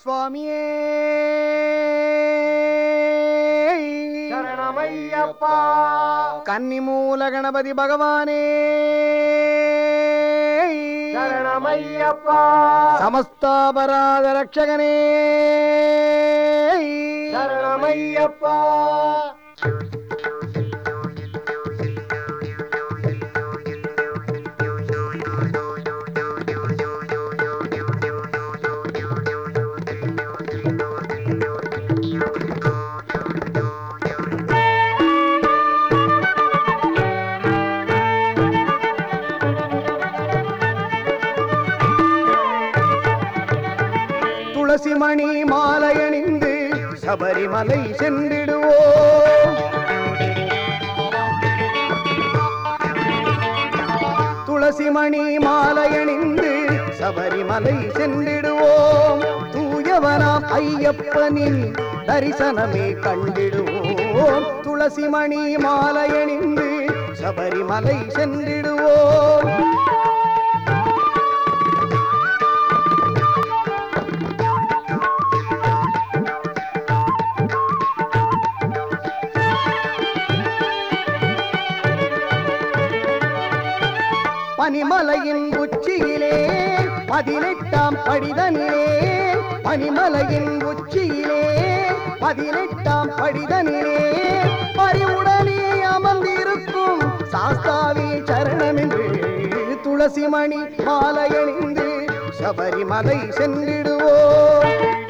சுவாமியே சரணமையப்பா கன்னிமூல கணபதி பகவானே சரணமையப்பா சமஸ்தாபராத ரட்சகனே சரணமையப்பா துளசி மணி மாலையணிந்து சபரிமலை சென்றிடுவோம் துளசி மணி மாலையணிந்து சபரிமலை சென்றிடுவோம் தூயவனாம் ஐயப்பனின் தரிசனமே கண்டிடுவோம் துளசி மணி மாலையணிந்து சபரிமலை சென்றிடுவோம் பனிமலையின் உச்சியிலே பதினெட்டாம் படிதனிலே பனிமலையின் உச்சியிலே பதினெட்டாம் படிதனிலே பறிவுடனே அமர்ந்திருக்கும் சாஸ்தாவி சரணமென்று துளசி மணி மாலையணிந்து சபரிமலை சென்றிடுவோம்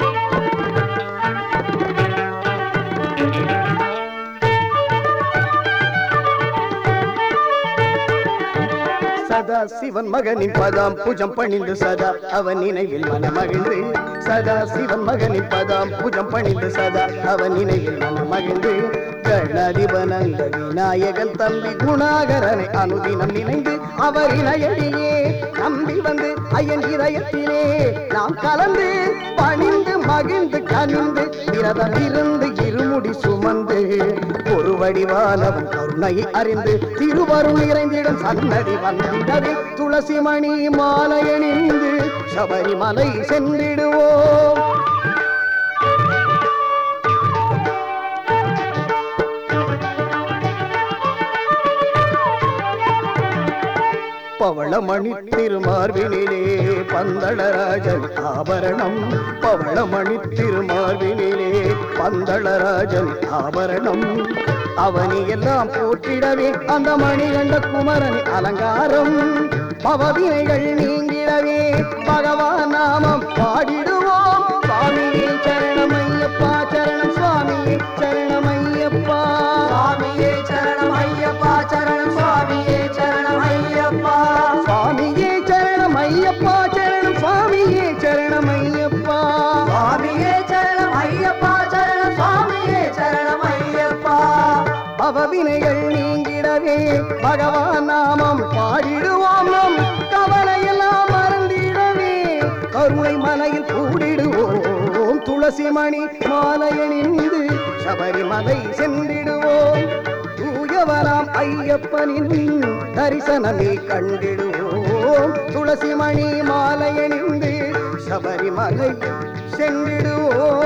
சதா சிவன் மகனின் பதாம் புஜம் பணிந்து சதா அவன் நினைவில் மனமகிழ்ந்து சதா சிவன் மகனின் பதாம் புஜம் பணிந்து சதா அவன் நினைவில் மனமகிழ்ந்து கணாதிபனந்த விநாயகன் தம்பி குணாகரனை அனுதினம் நினைந்து அவர் இணையடியே நம்பி வந்து ஐயன் இதயத்திலே நாம் கலந்து பணிந்து மகிழ்ந்து கனிந்து விரதம் இருந்து இருமுடி சுமந்து ஒரு வடிவானவன் கருணையை அறிந்து திருவருள் நிறைந்திடும் சன்னதி வந்திடவே துளசி மணி மாலையணிந்து சபரிமலை சென்றிடுவோம் பவளமணி திருமார்பினிலே பந்தளராஜன் ஆபரணம் பவளமணி திருமார்பினிலே பந்தளராஜன் ஆபரணம் அவனி எல்லாம் போற்றிடவே அந்த மணிகண்ட குமரன் அலங்காரம் பவவினைகள் நீங்கிடவே பகவான் நாமம் பாடிடுவோம் சுவாமியே சரணமையப்பா சரணம் சுவாமியே சரணமையப்பா சுவாமியே சரணம் ஐயப்பா சரணம் சுவாமியே சரணம் ஐயப்பா சுவாமியே சரணம் ஐயப்பா சரணம் சுவாமியே சரணம் ஐயப்பா சுவாமியே சரணம் ஐயப்பா சரணம் சுவாமியே சரணம் ஐயப்பா பவவினைகள் நீங்கிடவே பகவான் நாமம் பாடிடுவோம் நம் கவலையெல்லாம் மறந்திடவே கருணை மலையில் கூடிடுவோம் துளசி மணி மாலையணிந்து சபரிமலை சென்றிடுவோம் தூயவராம் ஐயப்பனின் தரிசனமே கண்டிடுவோம் துளசி மணி மாலையணிந்து சபரிமலை சென்றிடுவோம்